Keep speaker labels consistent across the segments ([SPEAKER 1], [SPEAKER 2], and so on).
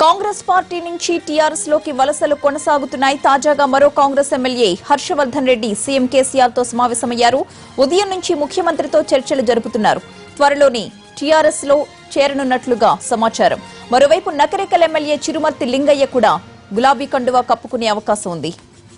[SPEAKER 1] Congress party నుంచి TRS లోకి వలసలు కొనసాగుతున్నాయి తాజాగా మరో కాంగ్రెస్ ఎమ్మెల్యే హర్షవర్ధన్ రెడ్డి సీఎం కేసీఆర్ తో సమావేశమయ్యారు ఉదయం నుంచి ముఖ్యమంత్రితో చర్చలు జరుపుతున్నారు త్వరలోని టీఆర్ఎస్ లో చేరనున్నట్లుగా సమాచారం మరోవైపు నకరేకల్ ఎమ్మెల్యే చిరుమర్తి లింగయ్య కూడా గులాబీ కండువా కప్పుకునే అవకాశం ఉంది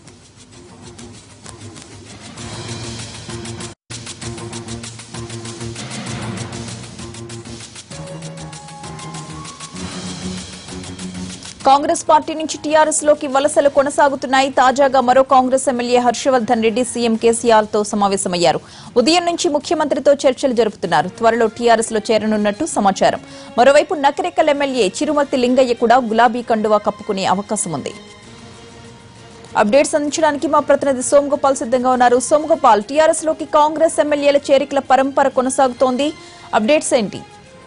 [SPEAKER 1] కాంగ్రెస్ పార్టీ నుంచి టీఆర్ఎస్ లోకి వలసలు కొనసాగుతున్నాయి తాజాగా మరో కాంగ్రెస్ ఎమ్మెల్యే హర్షవర్ధన్ రెడ్డి సీఎం కేసీఆర్ తో సమావేశమయ్యారు ఉదయం నుంచి ముఖ్యమంత్రితో చర్చలు జరుపుతున్నారు త్వరలో టీఆర్ఎస్ లో చేరనున్నట్టు సమాచారం మరోవైపు నకరేకల్ ఎమ్మెల్యే చిరుమర్తి లింగయ్య కూడా గులాబీ కండువా కప్పుకునే అవకాశం ఉంది అప్డేట్స్ అందించడానికి మా ప్రతినిధి సోమగోపాల్ సిద్ధంగా ఉన్నారు సోమగోపాల్ టీఆర్ఎస్ లోకి కాంగ్రెస్ ఎమ్మెల్యేల చేరికల పరంపర కొనసాగుతోంది అప్డేట్స్ ఏంటి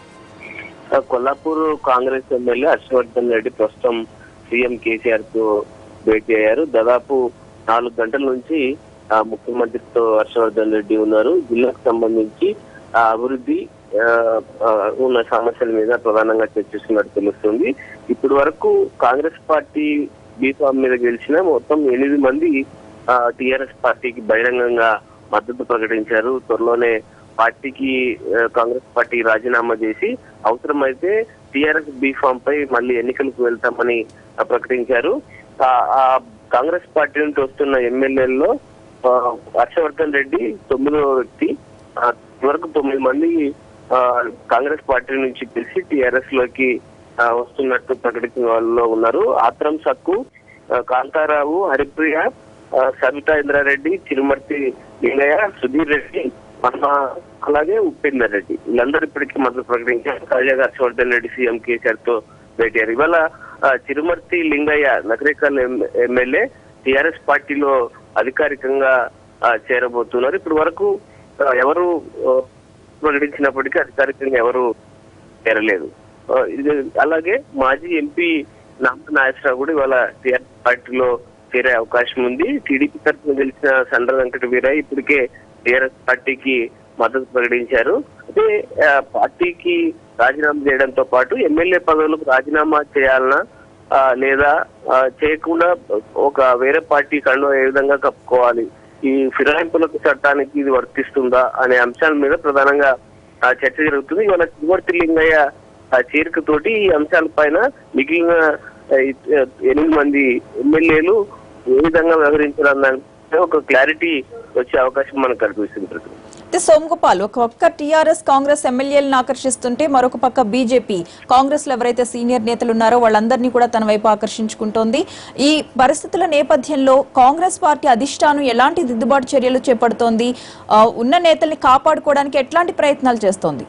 [SPEAKER 2] కొల్లాపూర్ కాంగ్రెస్ ఎమ్మెల్యే హర్షవర్ధన్ రెడ్డి ప్రస్తుతం సీఎం కేసీఆర్ తో భేటీ అయ్యారు దాదాపు నాలుగు గంటల నుంచి ఆ, ముఖ్యమంత్రితో హర్షవర్ధన్ రెడ్డి ఉన్నారు జిల్లాకు సంబంధించి ఆ, అభివృద్ధి ఆ, ఆ, ఉన్న సమస్యల మీద ప్రధానంగా చర్చిస్తున్నట్టు తెలుస్తుంది ఇప్పటి వరకు కాంగ్రెస్ పార్టీ బీఫామ్ మీద గెలిచిన మొత్తం ఎనిమిది మంది టిఆర్ఎస్ పార్టీకి బహిరంగంగా మద్దతు ప్రకటించారు త్వరలోనే పార్టీకి ఆ, కాంగ్రెస్ పార్టీ రాజీనామా చేసి అవసరమైతే టిఆర్ఎస్ బీఫామ్ పై మళ్ళీ ఎన్నికలకు వెళ్తామని ఆ, ప్రకటించారు ఆ- ఆ కాంగ్రెస్ పార్టీ నుంచి వస్తున్న ఎమ్మెల్యేల్లో ఆ, హర్షవర్ధన్ రెడ్డి తొమ్మిదవ వ్యక్తి ఆ, ఇప్పటివరకు తొమ్మిది మంది ఆ, కాంగ్రెస్ పార్టీ నుంచి కలిసి టిఆర్ఎస్ లోకి ఆ, వస్తున్నట్టు ప్రకటించిన వాళ్ళలో ఉన్నారు ఆత్రం సక్కు ఆ, కాంతారావు హరిప్రియ ఆ, సబితా ఇంద్రారెడ్డి చిరుమర్తి లింగయ్య సుధీర్ రెడ్డి మన అలాగే ఉపేందర్ రెడ్డి వీళ్ళందరూ ఇప్పటికీ మద్దతు ప్రకటించారు తాజాగా హర్షవర్ధన్ రెడ్డి సీఎం కేసీఆర్ తో భేటీ అయ్యారు ఇవాళ ఆ, చిరుమర్తి లింగయ్య నగరేకల్ ఎం- ఎమ్మెల్యే టిఆర్ఎస్ పార్టీలో అధికారికంగా ఆ, చేరబోతున్నారు ఇప్పటి వరకు ఆ, ఎవరు ఆ, ప్రకటించినప్పటికీ అధికారికంగా ఎవరు చేరలేదు ఆ, ఇది అలాగే మాజీ ఎంపీ నామ నాగేశ్వరరావు కూడా ఇవాళ టీఆర్ఎస్ పార్టీలో చేరే అవకాశం ఉంది టీడీపీ తరఫున గెలిచిన సండ్ర వెంకట వీరయ్య ఇప్పటికే టీఆర్ఎస్ పార్టీకి మద్దతు ప్రకటించారు అయితే ఆ, పార్టీకి రాజీనామా చేయడంతో పాటు ఎమ్మెల్యే పదవులకు రాజీనామా చేయాలన్నా ఆ, లేదా ఆ, చేయకుండా ఒక వేరే పార్టీ కండు ఏ విధంగా కప్పుకోవాలి ఈ ఫిరాయింపులకు చట్టానికి ఇది వర్తిస్తుందా అనే అంశాల మీద ప్రధానంగా ఆ, చర్చ జరుగుతుంది ఇవాళ చివరి లింగయ్య ఆ చేరికతోటి ఈ అంశాలపైన మిగిలిన ఆ, ఇ- ఎనిమిది మంది ఎమ్మెల్యేలు ఏ విధంగా వ్యవహరించాలన్న ఒక క్లారిటీ వచ్చే అవకాశం మనకు కనిపిస్తుంది ప్రతి
[SPEAKER 1] అయితే సోమగోపాల్ ఒక పక్క టీఆర్ఎస్ కాంగ్రెస్ ఎమ్మెల్యేలను ఆకర్షిస్తుంటే మరొక పక్క బీజేపీ కాంగ్రెస్ లో ఎవరైతే సీనియర్ నేతలు ఉన్నారో వాళ్ళందరినీ కూడా తన వైపు ఆకర్షించుకుంటోంది ఈ పరిస్థితుల నేపథ్యంలో కాంగ్రెస్ పార్టీ అధిష్టానం ఎలాంటి దిద్దుబాటు చర్యలు చేపడుతోంది ఆ, ఉన్న నేతల్ని కాపాడుకోవడానికి ఎట్లాంటి ప్రయత్నాలు చేస్తోంది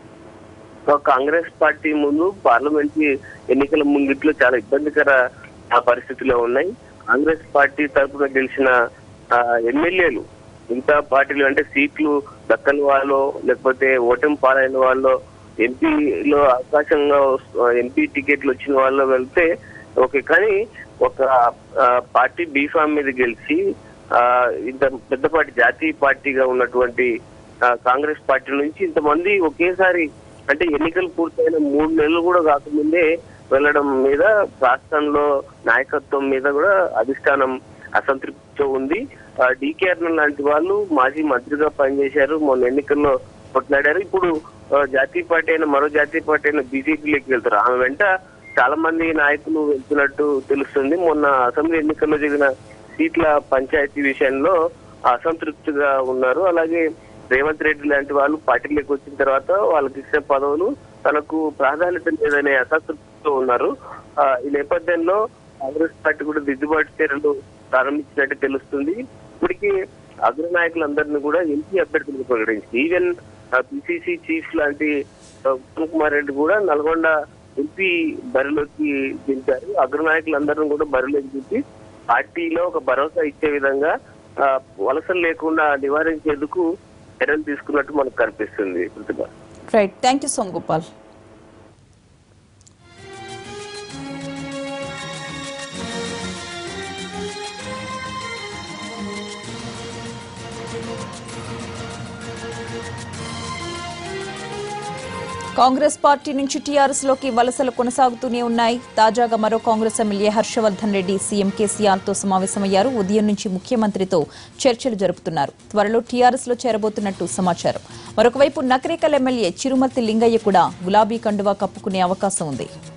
[SPEAKER 2] ఒక కాంగ్రెస్ పార్టీ ముందు పార్లమెంట్ ఎన్నికల ముంగిట్లో చాలా ఇబ్బందికర ఆ పరిస్థితిలో ఉన్నాయి కాంగ్రెస్ పార్టీ తరఫున గెలిచిన ఆ, ఎమ్మెల్యేలు మిగతా పార్టీలు అంటే సీట్లు దక్కని వాళ్ళు లేకపోతే ఓటమి పాలైన వాళ్ళు ఎంపీలో అవకాశంగా వస్- ఎంపీ టికెట్లు వచ్చిన వాళ్ళు వెళ్తే ఓకే కానీ ఒక ఆ, పార్టీ బీఫామ్ మీద గెలిచి ఆ, ఇంత పెద్ద పార్టీ జాతీయ పార్టీగా ఉన్నటువంటి ఆ, కాంగ్రెస్ పార్టీ నుంచి ఇంతమంది ఒకేసారి అంటే ఎన్నికలు పూర్తయిన మూడు నెలలు కూడా కాకముందే వెళ్ళడం మీద రాష్ట్రంలో నాయకత్వం మీద కూడా అధిష్టానం అసంతృప్తితో ఉంది డికేఆర్ లాంటి వాళ్ళు మాజీ మంత్రిగా పనిచేశారు మొన్న ఎన్నికల్లో కొట్లాడారు ఇప్పుడు ఆ, జాతీయ పార్టీ అయిన మరో జాతీయ పార్టీ అయిన బీజేపీలోకి వెళ్తారు ఆమె వెంట చాలా మంది నాయకులు వెళ్తున్నట్టు తెలుస్తుంది మొన్న అసెంబ్లీ ఎన్నికల్లో జరిగిన సీట్ల పంచాయతీ విషయంలో అసంతృప్తిగా ఉన్నారు అలాగే రేవంత్ రెడ్డి లాంటి వాళ్ళు పార్టీలోకి వచ్చిన తర్వాత వాళ్ళకి ఇచ్చిన పదవులు తనకు ప్రాధాన్యత లేదనే అసంతృప్తితో ఉన్నారు ఆ, ఈ నేపథ్యంలో కాంగ్రెస్ పార్టీ కూడా దిద్దుబాటు చర్యలు ప్రారంభించినట్టు తెలుస్తుంది ఇప్పటికీ అగ్రనాయకులందరినీ కూడా ఎంపీ అభ్యర్థులకు ప్రకటించింది ఈవెన్ పిసిసి చీఫ్ లాంటి ఆ, ఉత్తమ్ కుమార్ రెడ్డి కూడా నల్గొండ ఎంపీ బరిలోకి దించారు అగ్రనాయకులందరినీ కూడా బరిలోకి దించి పార్టీలో ఒక భరోసా ఇచ్చే విధంగా ఆ, వలసలు లేకుండా నివారించేందుకు చర్యలు తీసుకున్నట్టు మనకు కనిపిస్తుంది Pratibha
[SPEAKER 1] right thank you Somagopal Congress party నుంచి టీఆర్ఎస్ లోకి వలసలు కొనసాగుతూనే ఉన్నాయి తాజాగా మరో కాంగ్రెస్ ఎమ్మెల్యే హర్షవర్ధన్ రెడ్డి సీఎం కేసీఆర్ తో సమావేశమయ్యారు ఉదయం నుంచి ముఖ్యమంత్రితో చర్చలు జరుపుతున్నారు త్వరలో టీఆర్ఎస్ లో చేరబోతున్నట్టు సమాచారం మరొకవైపు నకరేకల్ ఎమ్మెల్యే చిరుమర్తి లింగయ్య కూడా గులాబీ కండువా కప్పుకునే అవకాశం ఉంది